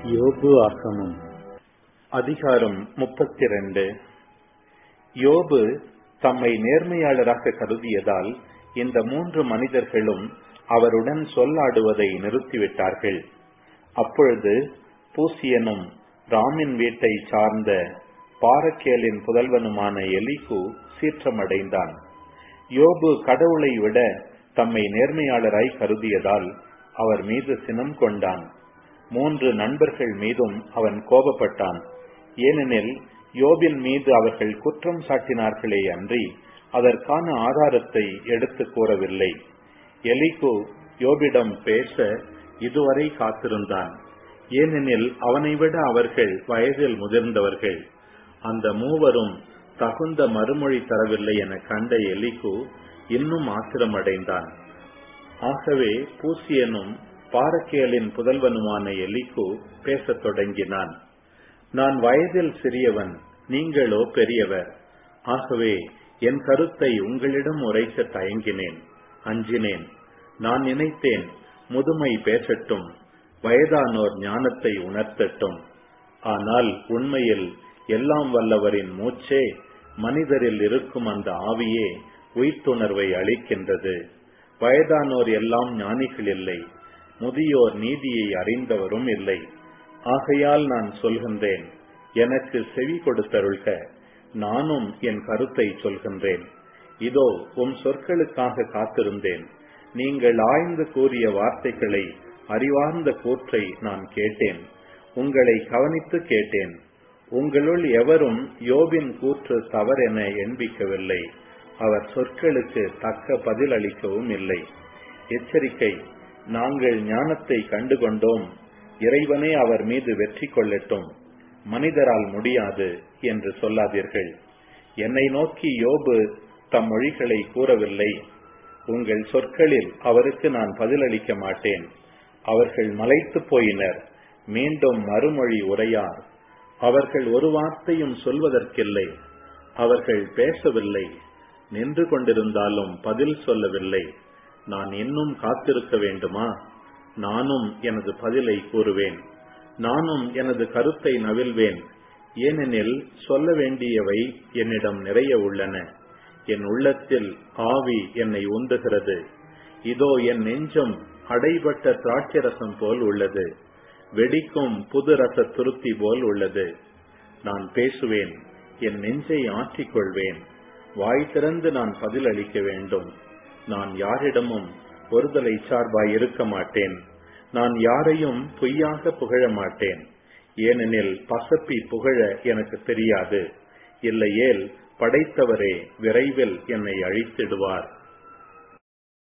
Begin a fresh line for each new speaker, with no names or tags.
யோபு ஆகமம்
அதிகாரம் முப்பத்தி ரெண்டு யோபு தம்மை நேர்மையாளராக கருதியதால் இந்த மூன்று மனிதர்களும் அவருடன் சொல்லாடுவதை நிறுத்திவிட்டார்கள் அப்பொழுது பூசியனும் ராமின் வீட்டை சார்ந்த பாரக்கேலின் புதல்வனுமான எலிகு சீற்றமடைந்தான் யோபு கடவுளை விட தம்மை நேர்மையாளராய் கருதியதால் அவர் மீது சினம் கொண்டான் மூன்று நண்பர்கள் மீதும் அவன் கோபப்பட்டான் ஏனெனில் யோபின் மீது அவர்கள் குற்றம் சாட்டினார்களே அன்றி அதற்கான ஆதாரத்தை எடுத்து கூறவில்லை எலிகு யோபிடம் பேச இதுவரை காத்திருந்தான் ஏனெனில் அவனை விட அவர்கள் வயதில் முதிர்ந்தவர்கள் அந்த மூவரும் தகுந்த மறுமொழி தரவில்லை என கண்ட எலிகு இன்னும் ஆத்திரமடைந்தான் ஆகவே பூசியனும் பாரக்கேலின் புதல்வனுமான எலிகு பேசத் தொடங்கினான் நான் வயதில் சிறியவன் நீங்களோ பெரியவர் ஆகவே என் கருத்தை உங்களிடம் உரைக்க தயங்கினேன் அஞ்சினேன் நான் நினைத்தேன் முதுமை பேசட்டும் வயதானோர் ஞானத்தை உணர்த்தட்டும் ஆனால் உண்மையில் எல்லாம் வல்லவரின் மூச்சே மனிதரில் இருக்கும் அந்த ஆவியே உயிர்த்துணர்வை அளிக்கின்றது வயதானோர் எல்லாம் ஞானிகள் இல்லை முதியோர் நீதியை அறிந்தவரும் இல்லை ஆகையால் நான் சொல்கின்றேன் எனக்கு செவி கொடுத்தருள்க நானும் என் கருத்தை சொல்கின்றேன் இதோ உம் சொற்களுக்காக காத்திருந்தேன் நீங்கள் ஆய்ந்து கூறிய வார்த்தைகளை அறிவார்ந்த கூற்றை நான் கேட்டேன் உங்களை கவனித்து கேட்டேன் உங்களுள் எவரும் யோபின் கூற்று தவறென எண்பிக்கவில்லை அவர் சொற்களுக்கு தக்க பதில் அளிக்கவும் இல்லை எச்சரிக்கை நாங்கள் ஞானத்தை கண்டுகொண்டோம் இறைவனே அவர் மீது வெற்றி கொள்ளட்டும் மனிதரால் முடியாது என்று சொல்லாதீர்கள் என்னை நோக்கி யோபு தம் மொழிகளை கூறவில்லை உங்கள் சொற்களில் அவருக்கு நான் பதிலளிக்க மாட்டேன் அவர்கள் மலைத்து போயினர் மீண்டும் மறுமொழி உரையார் அவர்கள் ஒரு வார்த்தையும் சொல்வதற்கில்லை அவர்கள் பேசவில்லை நின்று கொண்டிருந்தாலும் பதில் சொல்லவில்லை நான் இன்னும் காத்திருக்க வேண்டுமா நானும் எனது பதிலை கூறுவேன் நானும் எனது கருத்தை நவில்வேன் ஏனெனில் சொல்ல வேண்டியவை என்னிடம் நிறைய உள்ளன என் உள்ளத்தில் ஆவி என்னை உந்துகிறது இதோ என் நெஞ்சம் அடைபட்ட திராட்சரசம் போல் உள்ளது வெடிக்கும் புது ரச துருத்தி போல் உள்ளது நான் பேசுவேன் என் நெஞ்சை ஆற்றிக்கொள்வேன் வாய் திறந்து நான் பதில் அளிக்க வேண்டும் நான் யாரிடமும் ஒருதலை சார்பாய் இருக்க மாட்டேன் நான் யாரையும் பொய்யாக புகழ மாட்டேன் ஏனெனில் பசப்பி புகழ எனக்கு தெரியாது இல்லையேல் படைத்தவரே விரைவில் என்னை அழித்திடுவார்